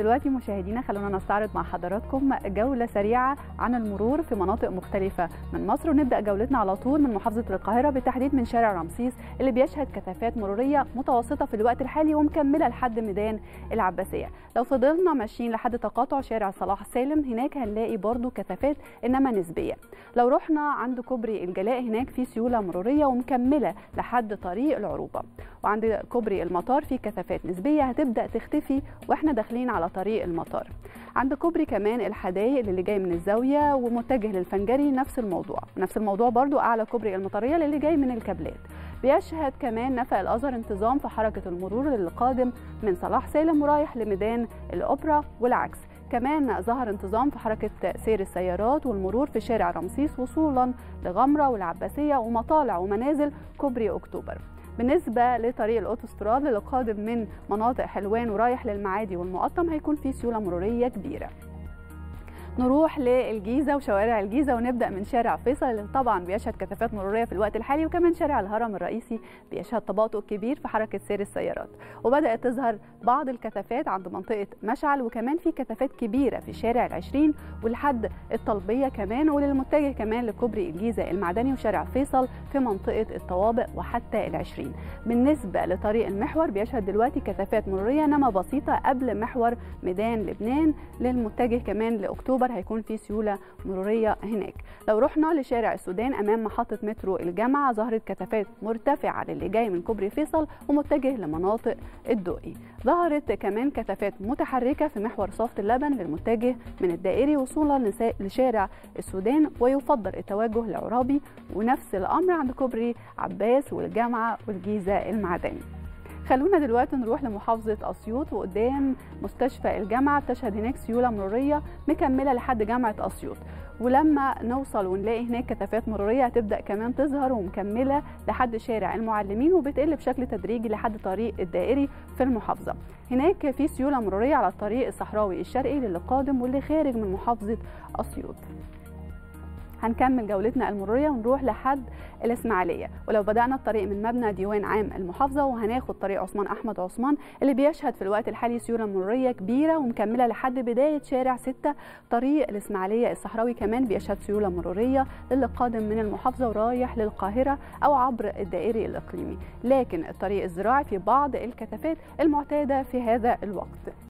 دلوقتي مشاهدينا خلونا نستعرض مع حضراتكم جولة سريعة عن المرور في مناطق مختلفة من مصر ونبدأ جولتنا على طول من محافظة القاهرة بالتحديد من شارع رمسيس اللي بيشهد كثافات مرورية متوسطة في الوقت الحالي ومكملة لحد ميدان العباسية لو فضلنا ماشيين لحد تقاطع شارع صلاح سالم هناك هنلاقي برضو كثافات إنما نسبية لو رحنا عند كوبري الجلاء هناك في سيولة مرورية ومكملة لحد طريق العروبة وعند كوبري المطار في كثافات نسبية هتبدأ تختفي واحنا داخلين على طريق المطار عند كوبري كمان الحدايق اللي جاي من الزاوية ومتجه للفنجري نفس الموضوع نفس الموضوع برضو أعلى كوبري المطرية اللي جاي من الكابلات بيشهد كمان نفق الأزهر انتظام في حركة المرور اللي قادم من صلاح سالم ورايح لميدان الأوبرا والعكس كمان ظهر انتظام في حركة سير السيارات والمرور في شارع رمسيس وصولا لغمرة والعباسية ومطالع ومنازل كوبري أكتوبر بالنسبة لطريق الأوتوستراد اللي قادم من مناطق حلوان ورايح للمعادي والمقطم هيكون في سيولة مرورية كبيرة نروح للجيزة وشوارع الجيزة ونبدأ من شارع فيصل اللي طبعا بيشهد كثافات مرورية في الوقت الحالي وكمان شارع الهرم الرئيسي بيشهد تباطؤ كبير في حركة سير السيارات وبدأت تظهر بعض الكثافات عند منطقة مشعل وكمان في كثافات كبيرة في شارع العشرين ولحد الطلبية كمان وللمتجه كمان لكوبري الجيزة المعدني وشارع فيصل في منطقة الطوابق وحتى العشرين بالنسبة لطريق المحور بيشهد دلوقتي كثافات مرورية نما بسيطة قبل محور ميدان لبنان للمتجه كمان لأكتوبر اكتوبر هيكون في سيوله مروريه هناك لو رحنا لشارع السودان امام محطه مترو الجامعه ظهرت كثافات مرتفعه للي جاي من كوبري فيصل ومتجه لمناطق الدقي ظهرت كمان كثافات متحركه في محور صافه اللبن للمتجه من الدائري وصولا لشارع السودان ويفضل التوجه لعرابي ونفس الامر عند كوبري عباس والجامعه والجيزه المعدني خلونا دلوقتي نروح لمحافظة أسيوط وقدام مستشفى الجامعة بتشهد هناك سيولة مرورية مكملة لحد جامعة أسيوط ولما نوصل ونلاقي هناك كثافات مرورية هتبدأ كمان تظهر ومكملة لحد شارع المعلمين وبتقل بشكل تدريجي لحد طريق الدائري في المحافظة هناك في سيولة مرورية على الطريق الصحراوي الشرقي للي قادم واللي خارج من محافظة أسيوط هنكمل جولتنا المروريه ونروح لحد الاسماعيليه ولو بدانا الطريق من مبنى ديوان عام المحافظه وهناخد طريق عثمان احمد عثمان اللي بيشهد في الوقت الحالي سيوله مروريه كبيره ومكمله لحد بدايه شارع 6 طريق الاسماعيليه الصحراوي كمان بيشهد سيوله مروريه للي قادم من المحافظه ورايح للقاهره او عبر الدائري الاقليمي لكن الطريق الزراعي في بعض الكثافات المعتاده في هذا الوقت